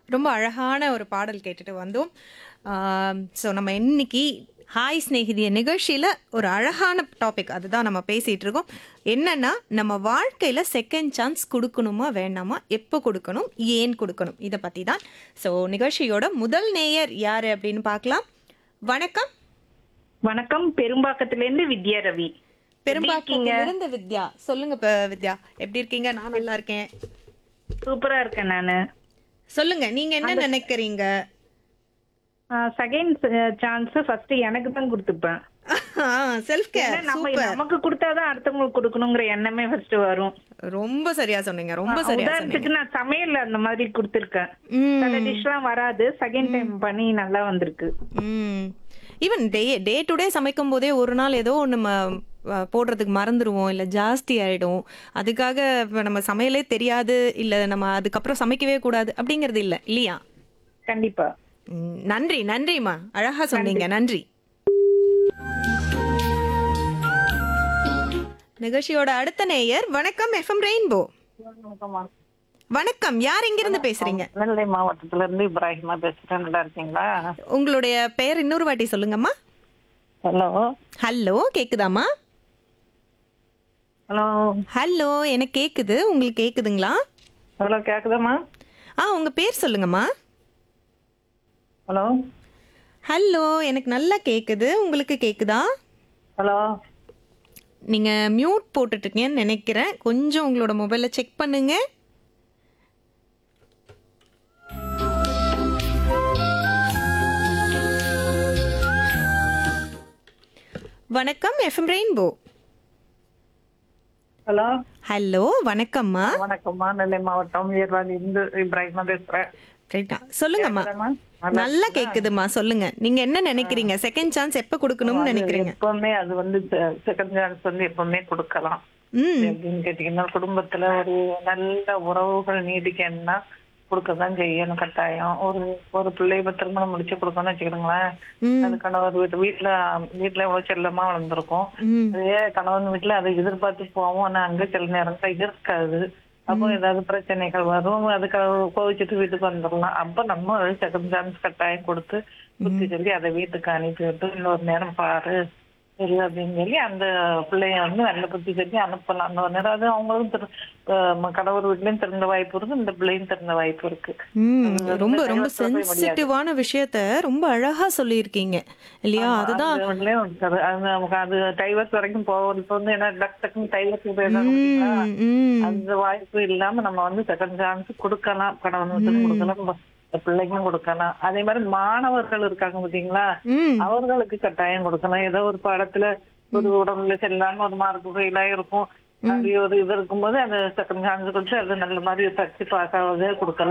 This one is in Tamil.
ரொம்ப அழகான ஒரு பாடல் கேட்டுட்டு வந்தோம் ஸோ நம்ம இன்னைக்கு ஹாய் ஸ்நேகிதிய நிகழ்ச்சியில் ஒரு அழகான டாபிக் அதுதான் நம்ம பேசிகிட்டு இருக்கோம் என்னன்னா நம்ம வாழ்க்கையில் செகண்ட் சான்ஸ் கொடுக்கணுமா வேண்டாமா எப்போ கொடுக்கணும் ஏன் கொடுக்கணும் இதை பற்றி தான் ஸோ நிகழ்ச்சியோட முதல் நேயர் யார் அப்படின்னு பார்க்கலாம் வணக்கம் வணக்கம் பெரும்பாக்கத்திலேருந்து வித்யா ரவி பெரும்பாக்கிலிருந்து வித்யா சொல்லுங்க இப்ப வித்யா எப்படி இருக்கீங்க நான் நல்லா இருக்கேன் சூப்பரா இருக்கேன் நானு சொல்லுங்க நீங்க என்ன நினைக்கிறீங்க செகண்ட் சான்ஸ் ஃபர்ஸ்ட் எனக்கு தான் கொடுத்துப்பேன் செல்ஃப் கேர் ஏன்னா நம்ம நமக்கு கொடுத்தாதான் அடுத்தவங்களுக்கு கொடுக்கணுங்கிற எண்ணமே ஃபர்ஸ்ட் வரும் ரொம்ப சரியா சொன்னீங்க ரொம்ப சரியா சொன்னீங்க உதாரணத்துக்கு நான் சமையல்ல அந்த மாதிரி கொடுத்துருக்கேன் ம் சில டிஷ்லாம் வராது செகண்ட் டைம் பண்ணி நல்லா வந்திருக்கு ம் even day day to day சமைக்கும் போதே ஒரு நாள் ஏதோ ஒன்று நம்ம அஹ், போடுறதுக்கு மறந்துடுவோம் இல்லை ஜாஸ்தி ஆயிடும் அதுக்காக இப்ப நம்ம சமையலே தெரியாது இல்லை நம்ம அதுக்கப்புறம் சமைக்கவே கூடாது அப்படிங்கிறது இல்லை இல்லையா கண்டிப்பா ம், நன்றி நன்றிம்மா அழகா சொன்னீங்க நன்றி நிகழ்ச்சியோட அடுத்த நேயர் வணக்கம் எஃப்எம் ரெயின்போ வணக்கம் யார் எங்கிருந்து பேசுறீங்க நெல்லை மாவட்டத்துல இருந்து இப்ராஹிமா பேசுறேன் நல்லா இருக்கீங்களா உங்களுடைய பெயர் இன்னொரு வாட்டி சொல்லுங்கம்மா ஹலோ ஹலோ கேக்குதாம்மா ஹலோ ஹலோ எனக்கு கேக்குது உங்களுக்கு கேக்குதுங்களா ஹலோ கேக்குதாம்மா ஆ உங்க பேர் சொல்லுங்கம்மா ஹலோ ஹலோ எனக்கு நல்லா கேக்குது உங்களுக்கு கேக்குதா ஹலோ நீங்க மியூட் போட்டுட்டு இருக்கீங்கன்னு நினைக்கிறேன் கொஞ்சம் உங்களோட மொபைலை செக் பண்ணுங்க வணக்கம் எஃப்எம் ரெயின்போ ஹலோ ஹலோ வணக்கம்மா வணக்கம்மா நெல்லை மாவட்டம் ஏர்வாடி இருந்து இப்ராஹிமா பேசுறேன் ரைட்டா சொல்லுங்கம்மா கேக்குதாம்மா? நல்லா கேக்குதுமா சொல்லுங்க நீங்க என்ன நினைக்கிறீங்க செகண்ட் சான்ஸ் எப்ப கொடுக்கணும்னு நினைக்கிறீங்க எப்பவுமே அது வந்து செகண்ட் சான்ஸ் வந்து எப்பவுமே கொடுக்கலாம் ம் எப்படின்னு கேட்டீங்கன்னா குடும்பத்துல ஒரு நல்ல உறவுகள் நீடிக்கணும்னா கொடுக்கதான் செய்யணும் கட்டாயம் ஒரு ஒரு பிள்ளைய திருமணம் முடிச்சு கொடுக்கணும்னு வச்சுக்கிடுங்களேன் ம் அது கணவர் வீட்டு வீட்டுல வீட்டுல எவ்வளவு செல்லமா வளர்ந்துருக்கும் ம் அதே கணவன் வீட்டுல அதை எதிர்பார்த்து போவோம் ஆனா அங்க சில நேரத்துல இருக்காது அப்போ ஏதாவது பிரச்சனைகள் வரும் அதுக்காக கோவிச்சுட்டு வீட்டுக்கு வந்துடலாம் அப்ப நம்ம செகண்ட் சான்ஸ் கட்டாயம் கொடுத்து புத்தி சொல்லி அதை வீட்டுக்கு அனுப்பி விட்டு இன்னொரு நேரம் பாரு சரி அப்படின்னு சொல்லி அந்த பிள்ளைய வந்து நல்ல புத்தி சொல்லி அனுப்பலாம் இன்னொரு நேரம் அது அவங்களும் திரு அஹ் கடவுள் வீட்லயும் திறந்த வாய்ப்பு இருக்கு இந்த பிள்ளையும் திறந்த வாய்ப்பு இருக்கு ம் அது ரொம்ப வந்து ரொம்ப டைவர்ஸ் போய் முடியாது. சென்சிட்டிவான விஷயத்த ரொம்ப அழகா சொல்லியிருக்கீங்க இல்லையா அதுதான் அது அதுலயும் இருக்காது. அது நமக்கு அது டைவர்ஸ் வரைக்கும் போகும் இப்ப வந்து என்ன டக் டக்குன்னு டைவர்ஸ் ம், ம், அந்த வாய்ப்பு இல்லாம நம்ம வந்து செகண்ட் சான்ஸ் கொடுக்கலாம் கணவன் வீட்டுக்கு கொடுக்கலாம் ப- பிள்ளைக்கும் கொடுக்கலாம் அதே மாதிரி மாணவர்கள் இருக்காங்க பாத்தீங்களா ம், அவர்களுக்கு கட்டாயம் கொடுக்கலாம் ஏதோ ஒரு பாடத்துல ஒரு உடம்புல செல்லாம ஒரு மார்க் ஃபெயிலா இருக்கும் அப்படி ஒரு இது இருக்கும்போது அந்த செகண்ட் சான்ஸ் கொடுத்து அது நல்ல மாதிரி தச்சு பாஸ் ஆகுது கொடுக்கலாம்